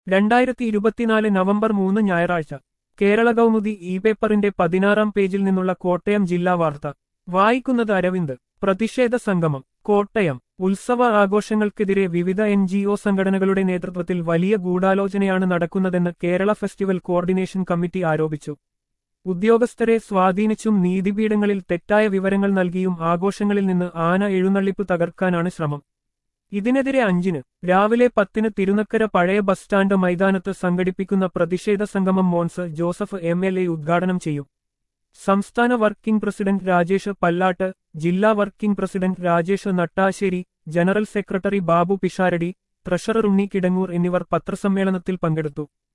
രണ്ടായിരത്തി ഇരുപത്തിനാല് നവംബർ മൂന്ന് ഞായറാഴ്ച കേരള കൗമുദി ഇ പേപ്പറിന്റെ പതിനാറാം പേജിൽ നിന്നുള്ള കോട്ടയം ജില്ലാ വാർത്ത വായിക്കുന്നത് അരവിന്ദ് പ്രതിഷേധ സംഗമം കോട്ടയം ഉത്സവ ആഘോഷങ്ങൾക്കെതിരെ വിവിധ എൻ ജി ഒ സംഘടനകളുടെ നേതൃത്വത്തിൽ വലിയ ഗൂഢാലോചനയാണ് നടക്കുന്നതെന്ന് കേരള ഫെസ്റ്റിവൽ കോർഡിനേഷൻ കമ്മിറ്റി ആരോപിച്ചു ഉദ്യോഗസ്ഥരെ സ്വാധീനിച്ചും നീതിപീഠങ്ങളിൽ തെറ്റായ വിവരങ്ങൾ നൽകിയും ആഘോഷങ്ങളിൽ നിന്ന് ആന എഴുന്നള്ളിപ്പ് തകർക്കാനാണ് ശ്രമം ഇതിനെതിരെ അഞ്ചിന് രാവിലെ പത്തിന് തിരുനക്കര പഴയ ബസ് സ്റ്റാൻഡ് മൈതാനത്ത് സംഘടിപ്പിക്കുന്ന പ്രതിഷേധ സംഗമം Mons Joseph M L A ഉദ്ഘാടനം ചെയ്യും സംസ്ഥാന വർക്കിംഗ് പ്രസിഡന്റ് രാജേഷ് പല്ലാട്ട് ജില്ലാ working president Rajesh Nattasseri general secretary Babu Pisharody treasurer Unni Kidangoor എന്നിവർ പത്രസമ്മേളനത്തിൽ പങ്കെടുത്തു